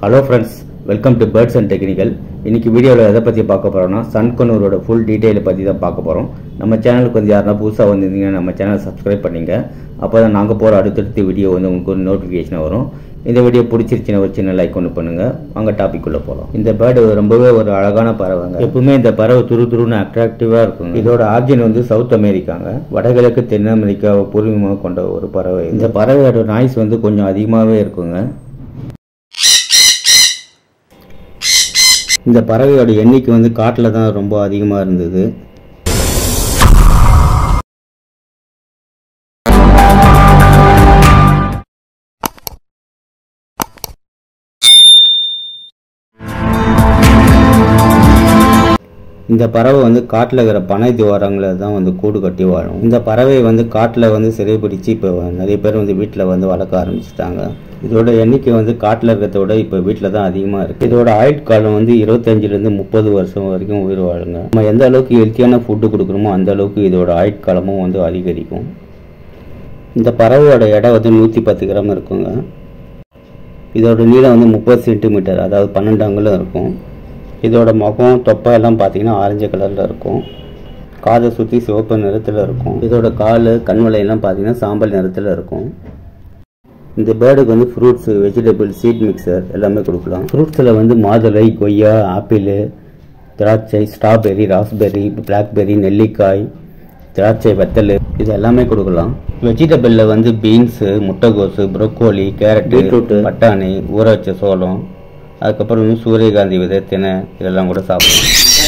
hello friends welcome to birds and technical இன்னைக்கு வீடியோவில் எதை பற்றி பார்க்க போகிறோம்னா சன்கனூரோட ஃபுல் டீட்டெயிலை பற்றி தான் பார்க்க போகிறோம் நம்ம சேனலுக்கு வந்து யாருன்னா புதுசாக வந்திருந்தீங்கன்னா நம்ம சேனல் சப்ஸ்கிரைப் பண்ணிங்க அப்போ தான் நாங்கள் போகிற அடுத்தடுத்த வீடியோ வந்து உங்களுக்கு ஒரு நோட்டிஃபிகேஷன் வரும் இந்த வீடியோ பிடிச்சிருச்சுன்னா ஒரு சின்ன லைக் ஒன்று பண்ணுங்கள் வாங்க டாபிக் உள்ள போகலாம் இந்த பேர்டு ரொம்பவே ஒரு அழகான பறவைங்க எப்பவுமே இந்த பறவை துரு துருன்னு அட்ராக்டிவாக இருக்கும் இதோட ஆர்ஜின் வந்து சவுத் அமெரிக்காங்க வடகிழக்கு தென் அமெரிக்காவை பூர்வீகமாக கொண்ட ஒரு பறவை இந்த பறவையோட நாய்ஸ் வந்து கொஞ்சம் அதிகமாகவே இருக்குங்க இந்த பறவையோட எண்ணிக்கை வந்து காட்டில் தான் ரொம்ப அதிகமாக இருந்தது இந்த பறவை வந்து காட்டில் இருக்கிற பனை துவாரங்களில் தான் வந்து கூடு கட்டி வாழும் இந்த பறவை வந்து காட்டில் வந்து சிறைப்பிடிச்சு இப்போ நிறைய பேர் வந்து வீட்டில் வந்து வளர்க்க ஆரம்பிச்சிட்டாங்க இதோட எண்ணிக்கை வந்து காட்டில் இருக்கிறத விட இப்போ வீட்டில் தான் அதிகமாக இருக்குது இதோட ஆயுட்காலம் வந்து இருபத்தஞ்சிலேருந்து முப்பது வருஷம் வரைக்கும் உயிர் வாழுங்க நம்ம எந்த அளவுக்கு ஹெல்த்தியான ஃபுட்டு கொடுக்குறோமோ அந்த அளவுக்கு இதோட ஆயுட்காலமும் வந்து அதிகரிக்கும் இந்த பறவையோட எடை வந்து நூற்றி பத்து கிராம் இருக்குங்க இதோட நீளம் வந்து முப்பது சென்டிமீட்டர் அதாவது பன்னெண்டு அங்குலம் இருக்கும் இதோட முகம் தொப்பை எல்லாம் பார்த்தீங்கன்னா ஆரஞ்சு கலரில் இருக்கும் காதை சுற்றி சிவப்பு நிறத்தில் இருக்கும் இதோட கால் கண்வலையெல்லாம் பார்த்தீங்கன்னா சாம்பல் நிறத்தில் இருக்கும் இந்த பேர்டுக்கு வந்து ஃப்ரூட்ஸ் வெஜிடபிள் சீட் மிக்சர் எல்லாமே கொடுக்கலாம் ஃப்ரூட்ஸில் வந்து மாதுளை கொய்யா ஆப்பிள் திராட்சை ஸ்ட்ராபெர்ரி ராஸ்பெர்ரி பிளாக்பெர்ரி நெல்லிக்காய் திராட்சை வத்தல் இது எல்லாமே கொடுக்கலாம் வெஜிடபிளில் வந்து பீன்ஸு முட்டைகோஸு ப்ரொக்கோலி கேரட் பீட்ரூட்டு பட்டாணி ஊற வச்ச சோளம் அதுக்கப்புறம் வந்து சூரியகாந்தி விதை தினை இதெல்லாம் கூட சாப்பிடலாம்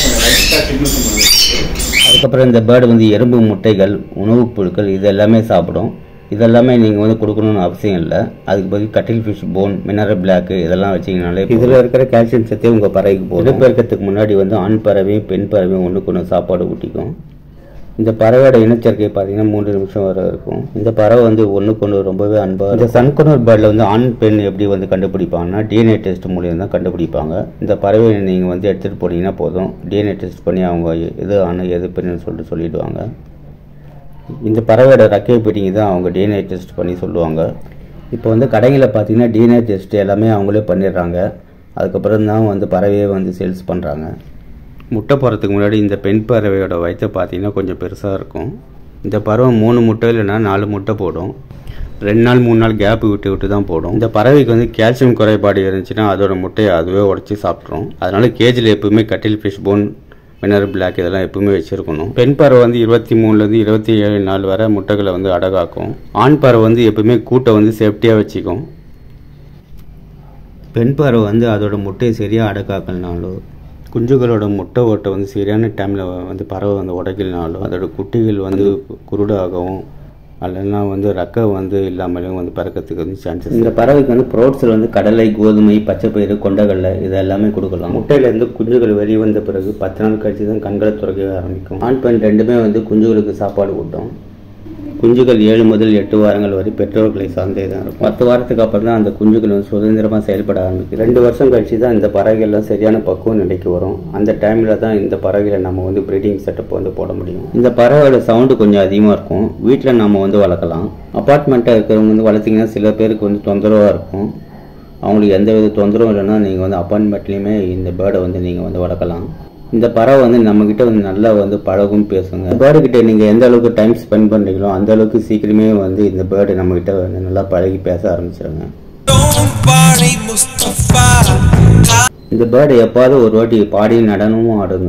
அதுக்கப்புறம் இந்த பேர்டு வந்து எறும்பு முட்டைகள் உணவுப் புழுக்கள் இது எல்லாமே சாப்பிடும் இதெல்லாமே நீங்கள் வந்து கொடுக்கணும்னு அவசியம் இல்லை அதுக்கு பதில் கட்டில் ஃபிஷ் போன் மினரல் பிளாக்கு இதெல்லாம் வச்சிங்கனாலே இதில் இருக்கிற கால்சியம் சத்தே உங்கள் பறவைக்கு போகும் இடப்பெருக்கத்துக்கு முன்னாடி வந்து ஆண் பறவையும் பெண் பறவையும் ஒன்றுக்கு ஒன்று சாப்பாடு ஊட்டிக்கும் இந்த பறவையோட இனச்சேர்க்கை பார்த்தீங்கன்னா மூன்று நிமிஷம் வரை இருக்கும் இந்த பறவை வந்து ஒன்றுக்கு ஒன்று ரொம்பவே அன்பாக இந்த சன்கனூர் பேர்டில் வந்து ஆண் பெண் எப்படி வந்து கண்டுபிடிப்பாங்கன்னா டிஎன்ஏ டெஸ்ட் மூலியம் தான் கண்டுபிடிப்பாங்க இந்த பறவையை நீங்கள் வந்து எடுத்துகிட்டு போனீங்கன்னா போதும் டிஎன்ஏ டெஸ்ட் பண்ணி அவங்க எது ஆண் எது பெண்ணுன்னு சொல்லிட்டு சொல்லிடுவாங்க இந்த பறவையோட ரக்கையை பிடிங்கி தான் அவங்க டிஎன்ஏ டெஸ்ட் பண்ணி சொல்லுவாங்க இப்போ வந்து கடைகளில் பார்த்தீங்கன்னா டிஎன்ஏ டெஸ்ட் எல்லாமே அவங்களே பண்ணிடுறாங்க அதுக்கப்புறம் தான் வந்து பறவையே வந்து சேல்ஸ் பண்ணுறாங்க முட்டை போகிறதுக்கு முன்னாடி இந்த பெண் பறவையோட வயிற்றை பார்த்தீங்கன்னா கொஞ்சம் பெருசாக இருக்கும் இந்த பறவை மூணு முட்டை இல்லைன்னா நாலு முட்டை போடும் ரெண்டு நாள் மூணு நாள் கேப் விட்டு விட்டு தான் போடும் இந்த பறவைக்கு வந்து கால்சியம் குறைபாடு இருந்துச்சுன்னா அதோட முட்டையை அதுவே உடச்சி சாப்பிட்ரும் அதனால கேஜில் எப்பவுமே கட்டில் ஃபிஷ் போன் மினரல் பிளாக் இதெல்லாம் எப்பவுமே வச்சுருக்கணும் பெண் பறவை வந்து இருபத்தி மூணுலேருந்து இருபத்தி ஏழு நாள் வரை முட்டைகளை வந்து அடகாக்கும் ஆண் பறவை வந்து எப்பவுமே கூட்டை வந்து சேஃப்டியாக வச்சுக்கும் பெண் பறவை வந்து அதோட முட்டையை சரியாக அடக்காக்கலனாலோ குஞ்சுகளோட முட்டை ஓட்டை வந்து சரியான டைமில் வந்து பறவை வந்து உடைக்கலனாலும் அதோட குட்டிகள் வந்து குருடாகவும் அல்லனா வந்து ரக்கை வந்து இல்லாமலும் வந்து பறக்கிறதுக்கு வந்து சான்சஸ் இந்த பறவைக்கு வந்து ப்ரோட்ஸில் வந்து கடலை கோதுமை பச்சைப்பயிறு கொண்டக்கடலை இது எல்லாமே கொடுக்கலாம் முட்டையிலேருந்து குஞ்சுகள் வெளியே வந்த பிறகு பத்து நாள் கழிச்சு தான் கண்களை துறக்க ஆரம்பிக்கும் ஆண் பெண் ரெண்டுமே வந்து குஞ்சுகளுக்கு சாப்பாடு ஊட்டும் குஞ்சுகள் ஏழு முதல் எட்டு வாரங்கள் வரை பெற்றோர்களை சார்ந்தே தான் இருக்கும் பத்து வாரத்துக்கு அப்புறம் தான் அந்த குஞ்சுகள் வந்து சுதந்திரமாக செயல்பட ஆரம்பிக்கும் ரெண்டு வருஷம் கழிச்சு தான் இந்த பறவைகள்லாம் சரியான பக்குவம் நிலைக்கு வரும் அந்த டைமில் தான் இந்த பறவைகளை நம்ம வந்து ப்ரீடிங் செட்டப் வந்து போட முடியும் இந்த பறவையோட சவுண்டு கொஞ்சம் அதிகமாக இருக்கும் வீட்டில் நம்ம வந்து வளர்க்கலாம் அப்பார்ட்மெண்ட்டாக இருக்கிறவங்க வந்து வளர்த்திங்கன்னா சில பேருக்கு வந்து தொந்தரவாக இருக்கும் அவங்களுக்கு எந்த வித தொந்தரவும் இல்லைன்னா நீங்கள் வந்து அப்பார்ட்மெண்ட்லேயுமே இந்த பேர்டை வந்து நீங்கள் வந்து வளர்க்கலாம் இந்த பறவை வந்து நம்மக்கிட்ட வந்து நல்லா வந்து பழகும் பேசுங்க பேர்டு கிட்ட நீங்கள் எந்த அளவுக்கு டைம் ஸ்பெண்ட் பண்ணுறீங்களோ அந்த அளவுக்கு சீக்கிரமே வந்து இந்த பேர்டு நம்மக்கிட்ட வந்து நல்லா பழகி பேச ஆரம்பிச்சிருங்க இந்த பேர்டு எப்பாவது ஒரு வாட்டி பாடி நடனமும் ஆடுங்க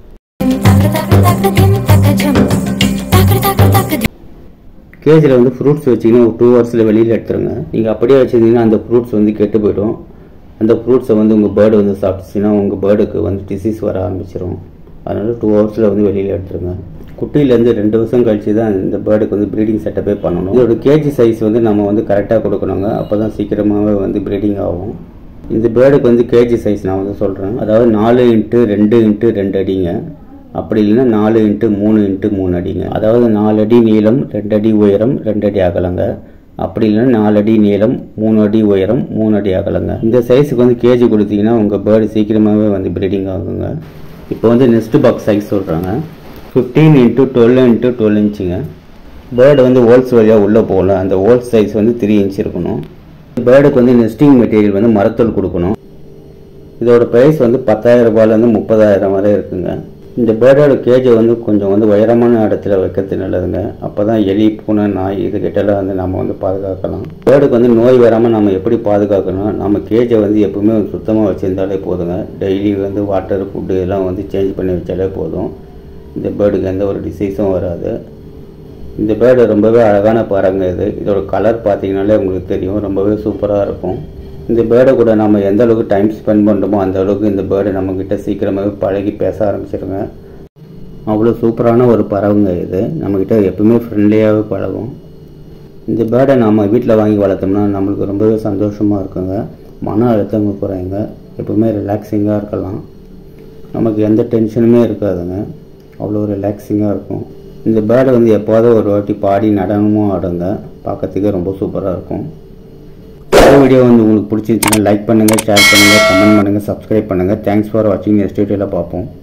கேஜில் வந்து ஃப்ரூட்ஸ் வச்சிங்கன்னா ஒரு டூ ஹவர்ஸில் வெளியில் எடுத்துருங்க நீங்கள் அப்படியே வச்சிருந்தீங்கன்னா அந்த ஃப்ரூட்ஸ் வந்து கெட்டு போயிடும் அந்த ஃப்ரூட்ஸை வந்து உங்கள் பேர்டு வந்து சாப்பிட்டுச்சுன்னா உங்கள் பேர்டுக்கு வந்து டிசீஸ் வர ஆரம்பிச்சிடும் அதனால் டூ ஹவர்ஸில் வந்து வெளியில் எடுத்துருங்க குட்டியிலேருந்து ரெண்டு வருஷம் கழிச்சு தான் இந்த பேர்டுக்கு வந்து ப்ரீடிங் செட்டப்பே பண்ணணும் இதோட கேஜி சைஸ் வந்து நம்ம வந்து கரெக்டாக கொடுக்கணுங்க அப்போ தான் சீக்கிரமாகவே வந்து ப்ரீடிங் ஆகும் இந்த பேர்டுக்கு வந்து கேஜி சைஸ் நான் வந்து சொல்கிறேன் அதாவது நாலு இன்ட்டு ரெண்டு இன்ட்டு ரெண்டு அடிங்க அப்படி இல்லைன்னா நாலு இன்ட்டு மூணு இன்ட்டு மூணு அடிங்க அதாவது நாலு அடி நீளம் ரெண்டு அடி உயரம் ரெண்டு அடி அகலங்க அப்படி இல்லைன்னா நாலு அடி நீளம் மூணு அடி உயரம் மூணு அடி அகலங்க இந்த சைஸுக்கு வந்து கேஜி கொடுத்தீங்கன்னா உங்கள் பேர்டு சீக்கிரமாகவே வந்து ப்ரீடிங் ஆகுங்க இப்போ வந்து நெஸ்ட் பாக்ஸ் சைஸ் சொல்கிறாங்க fifteen into twelve into twelve இன்ச்சுங்க பேர்டு வந்து ஹோல்ஸ் வழியாக உள்ளே போகல அந்த ஹோல்ஸ் சைஸ் வந்து த்ரீ இன்ச் இருக்கணும் பேர்டுக்கு வந்து நெஸ்டிங் மெட்டீரியல் வந்து மரத்தோல் கொடுக்கணும் இதோட ப்ரைஸ் வந்து பத்தாயிரம் ரூபாயிலேருந்து முப்பதாயிரம் வரை இருக்குங்க இந்த பேர்டோட கேஜை வந்து கொஞ்சம் வந்து உயரமான இடத்துல வைக்கிறது நல்லதுங்க அப்போ தான் எலி பூனை நாய் இதுகிட்டலாம் வந்து நம்ம வந்து பாதுகாக்கலாம் பேர்டுக்கு வந்து நோய் வராமல் நம்ம எப்படி பாதுகாக்கணும் நம்ம கேஜை வந்து எப்பவுமே சுத்தமாக வச்சுருந்தாலே போதுங்க டெய்லி வந்து வாட்டர் ஃபுட்டு எல்லாம் வந்து சேஞ்ச் பண்ணி வச்சாலே போதும் இந்த பேர்டுக்கு எந்த ஒரு டிசீஸும் வராது இந்த பேர்டு ரொம்பவே அழகான பறங்க இது இதோட கலர் பார்த்தீங்கனாலே உங்களுக்கு தெரியும் ரொம்பவே சூப்பராக இருக்கும் இந்த பேர்டை கூட நம்ம எந்த அளவுக்கு டைம் ஸ்பெண்ட் பண்ணுறோமோ அந்த அளவுக்கு இந்த பேர்டு நம்மக்கிட்ட சீக்கிரமாகவே பழகி பேச ஆரம்பிச்சிருங்க அவ்வளோ சூப்பரான ஒரு பறவைங்க இது நம்மக்கிட்ட எப்பவுமே ஃப்ரெண்ட்லியாகவே பழகும் இந்த பேர்டை நம்ம வீட்டில் வாங்கி வளர்த்தோம்னா நம்மளுக்கு ரொம்பவே சந்தோஷமாக இருக்குங்க மன அழுத்தம் குறையுங்க எப்பவுமே ரிலாக்ஸிங்காக இருக்கலாம் நமக்கு எந்த டென்ஷனுமே இருக்காதுங்க அவ்வளோ ரிலாக்ஸிங்காக இருக்கும் இந்த பேர்டை வந்து எப்போதாவது ஒரு வாட்டி பாடி நடனமும் ஆடுங்க பார்க்கறதுக்கே ரொம்ப சூப்பராக இருக்கும் இந்த வீடியோ வந்து உங்களுக்கு பிடிச்சிருந்துச்சுன்னா லைக் பண்ணுங்கள் ஷேர் பண்ணுங்கள் கமெண்ட் பண்ணுங்கள் சப்ஸ்கிரைப் பண்ணுங்கள் தேங்க்ஸ் ஃபார் வாட்சிங் நெக்ஸ்ட் வீடியோவில் பார்ப்போம்